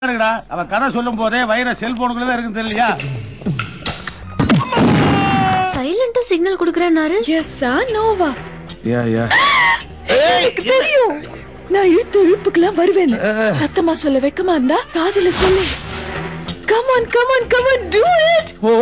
பாருங்கடா அவன் கதை சொல்லும் போதே வயிற செல்போனுக்குள்ள தான் இருக்குன்னு தெரியலையா சைலண்டா சிக்னல் குடுக்கறேன்னாரு எஸ்ஸா நோவா யா யா எனக்கு தெரியும் நான் இழுத்து இழுப்புக்கெல்லாம் வருவேன் சத்தமா சொல்ல வைக்கமா இருந்தா காதுல சொல்லு come on come on come on do it oh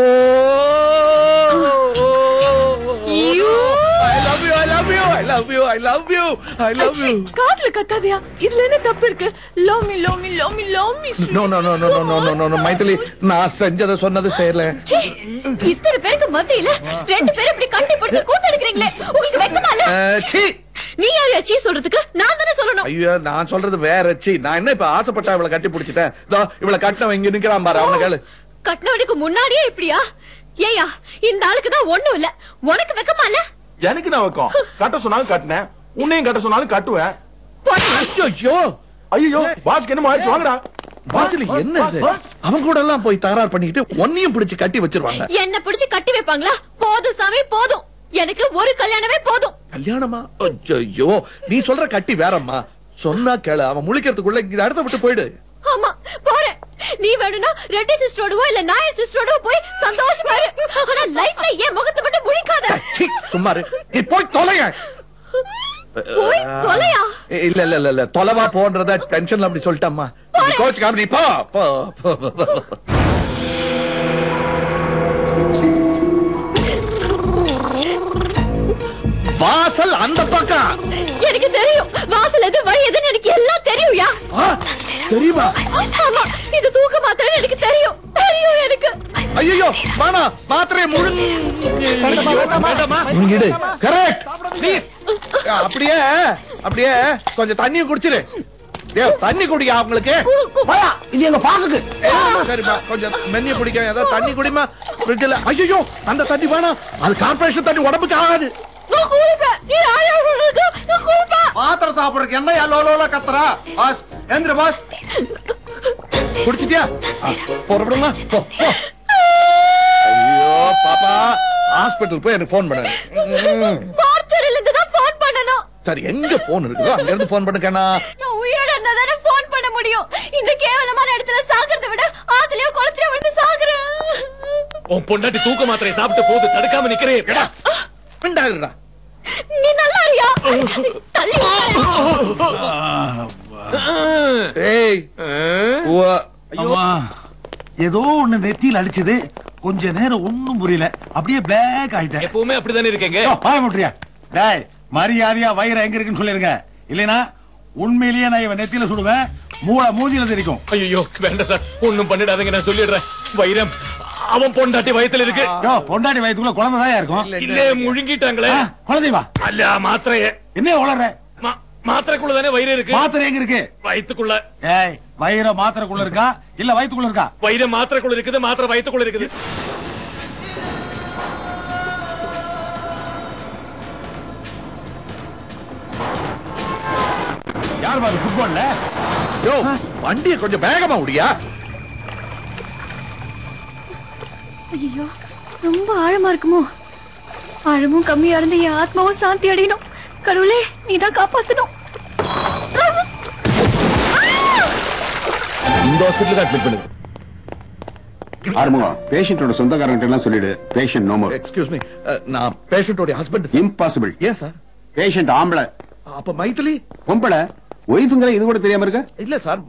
You. I love you I love you I love you I love you I love you காதுல கத்தாதயா இதுல என்ன தப்பு இருக்கு love me love me love me love me no no no no no no no no Maithili நான் செஞ்சத சொன்னது செய்யல ச்சீ, இத்தனை பேருக்கு மத்தியில ரெண்டு பேரும் இப்படி கட்டி பிடிச்சு கூத்தடிக்கிறீங்களே உங்களுக்கு வெக்கமா இல்ல அஹ், சீ நீ யாரையா சீ சொல்றதுக்கு நான் தானே சொல்லணும் ஐயோ நான் சொல்றது வேற சீ நான் என்ன இப்ப ஆசைப்பட்டா இவளை கட்டி பிடிச்சிட்டேன் இதோ இவளை கட்டினவன் இங்க நிக்கிறான் பாரு அவனை கேளு கட்டினவனுக்கு முன்னாடியே இப்படியா ஏயா இந்த ஆளுக்கு தான் ஒண்ணும் இல்ல உனக்கு வெக்கமா இல்ல எனக்கு நான் வைக்கும் கட்ட சொன்னாலும் கட்டினேன் உன்னையும் கட்ட சொன்னாலும் கட்டுவேன் போடா. ஐயோ ஐயோ பாஸ்க்கு என்னமோ ஆயிடுச்சு வாங்கடா பாசிலி என்ன இது அவங்க கூட எல்லாம் போய் தகராறு பண்ணிக்கிட்டு ஒன்னையும் பிடிச்சு கட்டி வச்சிருவாங்க என்ன பிடிச்சு கட்டி வைப்பாங்களா போதும் சாமி போதும் எனக்கு ஒரு கல்யாணமே போதும் கல்யாணமா ஐயோ நீ சொல்ற கட்டி வேறம்மா சொன்னா கேளு அவன் முழிக்கிறதுக்குள்ள இந்த இடத்த விட்டு போயிடு ஆமா போறேன் நீ வேணும்னா ரெட்டி சிஸ்டரோடவோ இல்ல நாயர் சிஸ்டரோடவோ போய் சந்தோஷமா இரு ஆனா லைஃப்ல ஏன் முகத்தை மட்டும் முழிக்காத சீ, சும்மா இரு. நீ போய் தொலைய போய் தொலையா இல்ல இல்ல இல்ல இல்ல தொலைவா போன்றத டென்ஷன்ல அப்படி சொல்லிட்டம்மா நீ கோச்சுக்காம நீ போ போ போ, போ, போ. வாசல் அந்த பக்கம் எனக்கு தெரியும் வாசல் எது வழி எதுன்னு எனக்கு எல்லாம் தெரியும்யா ஆ, தெரியுமா ஆமா இது தூக்க மாத்திரம் எனக்கு தெரியும் தெரியும் எனக்கு ஐயோ வேணா மாத்திரை முழுங்க முழுங்கிடு கரெக்ட் ப்ளீஸ் அப்படியே அப்படியே கொஞ்சம் தண்ணியும் குடிச்சிரு டேய், தண்ணி குடிக்க அவங்களுக்கு குடு, குடு. இது எங்க பாசுக்கு ஏய், சரிம்மா கொஞ்சம் மென்னி குடிக்க ஏதாவது தண்ணி குடிமா ஃப்ரிட்ஜில் ஐயோ அந்த தண்ணி வேணாம் அது கார்பரேஷன் தண்ணி உடம்புக்கு ஆகாது நான் குளிப்பேன் நீ யாரையா சொல்றது நான் குளிப்பேன் பாத்திரம் சாப்பிடுறதுக்கு என்ன லோலோல கத்துறா பாஸ் எந்திர பாஸ் குடிச்சிட்டியா ஆ, புறப்படுமா போ போ. ஐயோ பாப்பா ஹாஸ்பிடல் போய் எனக்கு ஃபோன் பண்ணு ம். பார்ச்சரில் இருந்து தான் போன் பண்ணனும் சரி எங்க போன் இருக்குதோ அங்க இருந்து ஃபோன் பண்ணுக்கண்ணா நான் உயிரோட இருந்தா தானே போன் பண்ண முடியும் இந்த கேவலமான இடத்துல சாகிறத விட ஆத்துலயோ குளத்துலயோ விழுந்து சாகுறேன் உன் பொண்டாட்டி தூக்க மாத்திரை சாப்பிட்டு போது தடுக்காம நிக்கிறேன் எடா மிண்டாதுடா நீ நல்லா இருக்கியா தள்ளி உட்காரு. ஏய் உவா. அம்மா ஏதோ ஒண்ணு நெத்தியில் அடிச்சது கொஞ்ச நேரம் ஒண்ணும் புரியல அப்படியே பிளாக் ஆயிட்டேன் எப்பவுமே அப்படிதானே இருக்கீங்க யோ, வாய முட்றியா டேய் மரியாதையா வயிறு எங்க இருக்குன்னு சொல்லிருங்க இல்லைனா உண்மையிலேயே நான் இவன் நெத்தியில சுடுவேன் மூளை மூஞ்சில தெரிக்கும் ஐயோ வேண்டாம் சார் ஒண்ணும் பண்ணிடாதீங்க நான் சொல்லிடுறேன் வைரம் அவன் பொண்டாட்டி வயத்துல இருக்கு யோ பொண்டாடி வயித்துக்குள்ள குழந்தை தான் இருக்கும் இல்ல முழுங்கிட்டாங்களே ஆ, குழந்தை வா அல்ல மாத்திரைய என்ன உளற மா- மாத்திரைக்குள்ள தானே வயிறு இருக்கு மாத்திரை எங்க இருக்கு வயித்துக்குள்ள ஏய் வயிற மாத்திரைக்குள்ள இருக்கா இல்ல வயித்துக்குள்ள இருக்கா வயிறு மாத்திரைக்குள்ள இருக்குது மாத்திரை வயித்துக்குள்ள இருக்குது யார் பாரு ஃபுட்பால்ல யோ வண்டியை கொஞ்சம் வேகமா விடியா ஐயோ ரொம்ப ஆழமா இருக்குமோ ஆழமும் கம்மியா இருந்து என் ஆத்மாவும் சாந்தி அடையணும் கடவுளே நீதான் காப்பாத்தணும் இந்த ஹாஸ்பிட்டலுக்கு அட்மிட் பண்ணுங்க ஆறுமுகம் பேஷண்டோட சொந்தக்காரங்கிட்ட எல்லாம் சொல்லிடு patient no more excuse me நான் பேஷண்டோட ஹஸ்பண்ட் இம்பாசிபிள் ஏன் சார் பேஷண்ட் ஆம்பளை அப்ப மைதிலி பொம்பளை ஒய்ஃபுங்கிற இது கூட தெரியாம இருக்க இல்ல சார்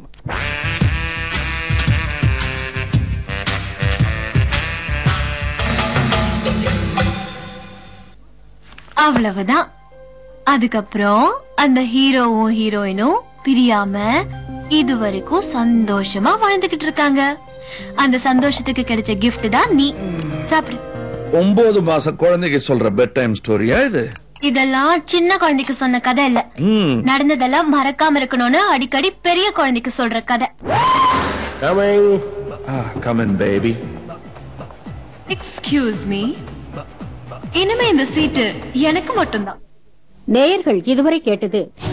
அவ்வளவுதான் அதுக்கப்புறம் அந்த ஹீரோவும் ஹீரோயினும் பிரியாம இது வரைக்கும் சந்தோஷமா வாழ்ந்துகிட்டு இருக்காங்க அந்த சந்தோஷத்துக்கு கிடைச்ச gift தான் நீ சாப்பிடு ஒன்பது மாசம் குழந்தைக்கு சொல்ற பெட் டைம் ஸ்டோரியா இது இதெல்லாம் சின்ன குழந்தைக்கு சொன்ன கதை இல்ல ம் நடந்ததெல்லாம் மறக்காம இருக்கணும்னு அடிக்கடி பெரிய குழந்தைக்கு சொல்ற கதை come in baby excuse me இனிமே இந்த சீட்டு எனக்கு மட்டும்தான் நேயர்கள் இதுவரை கேட்டது